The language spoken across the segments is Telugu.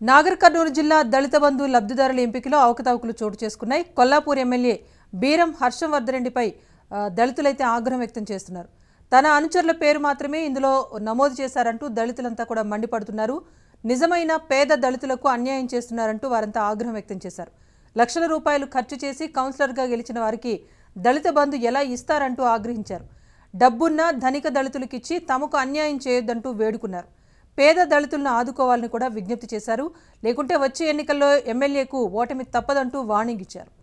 నాగర్ కర్నూలు జిల్లా దళిత బంధు లబ్ధిదారుల ఎంపికలో అవకతవకలు చోటు చేసుకున్నాయి కొల్లాపూర్ ఎమ్మెల్యే బీరం హర్షవర్ధరెడ్డిపై ఆ, దళితులైతే ఆగ్రహం వ్యక్తం చేస్తున్నారు తన అనుచరుల పేరు మాత్రమే ఇందులో నమోదు చేశారంటూ దళితులంతా కూడా మండిపడుతున్నారు నిజమైన పేద దళితులకు అన్యాయం చేస్తున్నారంటూ వారంతా ఆగ్రహం వ్యక్తం చేశారు లక్షల రూపాయలు ఖర్చు చేసి కౌన్సిలర్గా గెలిచిన వారికి దళిత బంధు ఎలా ఇస్తారంటూ ఆగ్రహించారు డబ్బున్న ధనిక దళితులకిచ్చి తమకు అన్యాయం చేయొద్దంటూ వేడుకున్నారు పేద దళితులను ఆదుకోవాలని కూడా విజ్ఞప్తి చేశారు లేకుంటే వచ్చే ఎన్నికల్లో ఎమ్మెల్యేకు ఓటమి తప్పదంటూ వార్నింగ్ ఇచ్చారు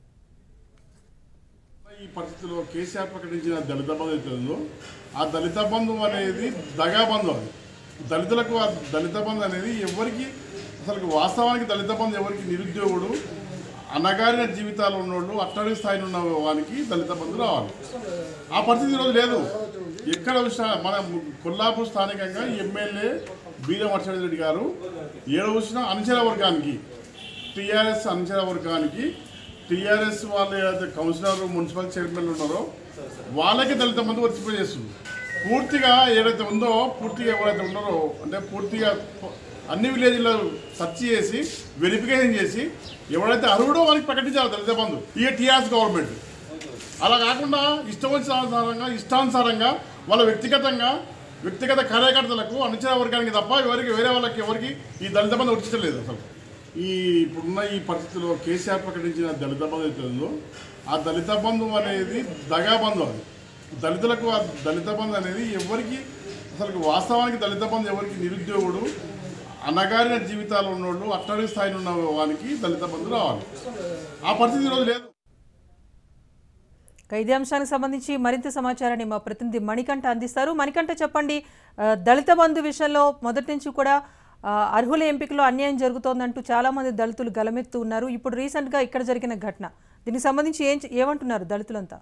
ఈ పరిస్థితిలో కేసీఆర్ ప్రకటించిన దళిత బంధు అయితే ఉందో ఆ దళిత బంధు అనేది దగా బంధు అది దళితులకు ఆ దళిత బంధు అనేది ఎవరికి అసలు వాస్తవానికి దళిత బంధు ఎవరికి నిరుద్యోగుడు అనగారిన జీవితాలు ఉన్నోళ్ళు అట్టడి స్థాయిలో ఉన్న వానికి దళిత బంధు రావాలి ఆ పరిస్థితి ఈరోజు లేదు ఎక్కడ చూసినా మన కొల్లాపూర్ స్థానికంగా ఎమ్మెల్యే బీరం రెడ్డి గారు ఏడ చూసినా అనుచర వర్గానికి టీఆర్ఎస్ అనుచర వర్గానికి టీఆర్ఎస్ వాళ్ళు ఏదైతే కౌన్సిలర్ మున్సిపల్ చైర్మన్లు ఉన్నారో వాళ్ళకి దళిత మంది వర్తింప చేస్తుంది పూర్తిగా ఏదైతే ఉందో పూర్తిగా ఎవరైతే ఉన్నారో అంటే పూర్తిగా అన్ని విలేజ్లో సెర్చ్ చేసి వెరిఫికేషన్ చేసి ఎవరైతే అర్హుడో వాళ్ళకి ప్రకటించాలి దళిత బంధు ఇక టీఆర్ఎస్ గవర్నమెంట్ అలా కాకుండా ఇష్టం వచ్చినానుసారంగా ఇష్టానుసారంగా వాళ్ళ వ్యక్తిగతంగా వ్యక్తిగత కార్యకర్తలకు అనుచర వర్గానికి తప్ప ఎవరికి వేరే వాళ్ళకి ఎవరికి ఈ దళిత బంధు వర్తించలేదు అసలు ఈ ఇప్పుడున్న ఈ పరిస్థితిలో కేసీఆర్ ప్రకటించిన దళిత బంధు అయితే ఉందో ఆ దళిత బంధు అనేది దగా బంధు అది దళితులకు ఆ దళిత బంధు అనేది ఎవరికి అసలు వాస్తవానికి దళిత బంధు ఎవరికి నిరుద్యోగుడు అనగారిన జీవితాలు ఉన్నోళ్ళు అట్టడి స్థాయిలో ఉన్న వానికి దళిత బంధు రావాలి ఆ పరిస్థితి ఈరోజు లేదు ఇక ఇదే అంశానికి సంబంధించి మరింత సమాచారాన్ని మా ప్రతినిధి మణికంఠ అందిస్తారు మణికంఠ చెప్పండి ఆ, దళిత బంధు విషయంలో మొదటి నుంచి కూడా ఆ, అర్హుల ఎంపికలో అన్యాయం జరుగుతోందంటూ చాలా మంది దళితులు గలమెత్తు ఉన్నారు ఇప్పుడు రీసెంట్గా ఇక్కడ జరిగిన ఘటన దీనికి సంబంధించి ఏం ఏమంటున్నారు దళితులంతా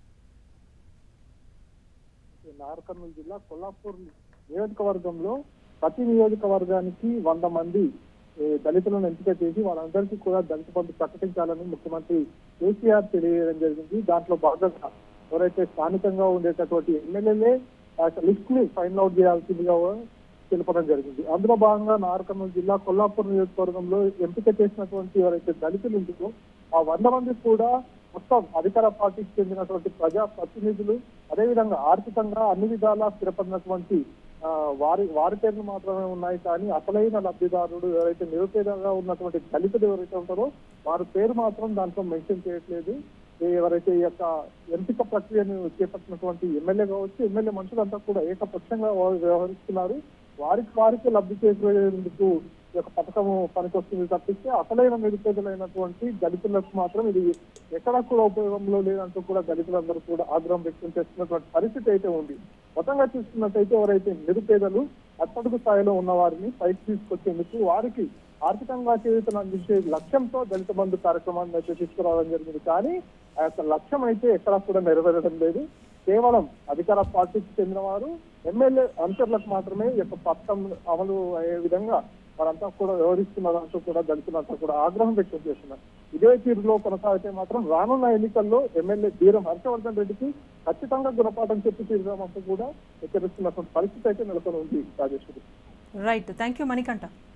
నాగర్కర్నూలు జిల్లా కొల్లాపూర్ నియోజకవర్గంలో ప్రతి నియోజకవర్గానికి వంద మంది ఏ, దళితులను ఎంపిక చేసి వాళ్ళందరికీ కూడా దళిత బంధు ప్రకటించాలని ముఖ్యమంత్రి కేసీఆర్ తెలియజేయడం జరిగింది దాంట్లో భాగంగా ఎవరైతే స్థానికంగా ఉండేటటువంటి ఎమ్మెల్యేలే లిస్ట్ ని ఫైనల్ అవుట్ చేయాల్సిందిగా తెలపడం జరిగింది అందులో భాగంగా నాగర్కర్నూలు జిల్లా కొల్లాపూర్ నియోజకవర్గంలో ఎంపిక చేసినటువంటి ఎవరైతే దళితులు ఉంటారో ఆ వంద మంది కూడా మొత్తం అధికార పార్టీకి చెందినటువంటి ప్రజా ప్రతినిధులు అదేవిధంగా ఆర్థికంగా అన్ని విధాలా స్థిరపడినటువంటి ఆ, వారి వారి పేర్లు మాత్రమే ఉన్నాయి కానీ అసలైన లబ్ధిదారుడు ఎవరైతే నిరుపేదగా ఉన్నటువంటి దళితులు ఎవరైతే ఉంటారో వారి పేరు మాత్రం దాంట్లో మెన్షన్ చేయట్లేదు ఈ ఎవరైతే ఈ యొక్క ఎంపిక ప్రక్రియను చేపట్టినటువంటి ఎమ్మెల్యే కావచ్చు ఎమ్మెల్యే మనుషులంతా కూడా ఏకపక్షంగా వ్యవ- వ్యవహరిస్తున్నారు వారికి వారికి లబ్ధి చేకూరేందుకు ఈ యొక్క పథకం పనికొస్తుంది తప్పిస్తే అసలైన నిరుపేదలైనటువంటి దళితులకు మాత్రం ఇది ఎక్కడా కూడా ఉపయోగంలో లేదంటూ కూడా దళితులందరూ కూడా ఆగ్రహం వ్యక్తం చేస్తున్నటువంటి పరిస్థితి అయితే ఉంది మొత్తంగా చూస్తున్నట్టయితే ఎవరైతే నిరుపేదలు అట్టడుగు స్థాయిలో ఉన్న వారిని పైకి తీసుకొచ్చేందుకు వారికి ఆర్థికంగా చేతులు అందించే లక్ష్యంతో దళిత బంధు కార్యక్రమాన్ని అయితే తీసుకురావడం జరిగింది కానీ ఆ యొక్క లక్ష్యం అయితే ఎక్కడా కూడా నెరవేరడం లేదు కేవలం అధికార పార్టీకి చెందిన వారు ఎమ్మెల్యే అనుచరులకు మాత్రమే ఈ యొక్క పథకం అమలు అయ్యే విధంగా వారంతా కూడా వ్యవహరిస్తున్నారంటూ కూడా దళితులంతా కూడా ఆగ్రహం వ్యక్తం చేస్తున్నారు ఇదే తీరులో కొనసాగితే మాత్రం రానున్న ఎన్నికల్లో ఎమ్మెల్యే బీరం హర్షవర్ధన్ రెడ్డికి ఖచ్చితంగా గుణపాఠం చెప్పి తీరుదామంటూ కూడా హెచ్చరిస్తున్నటువంటి పరిస్థితి అయితే నెలకొని ఉంది Rajeshwari right thank you Manikanta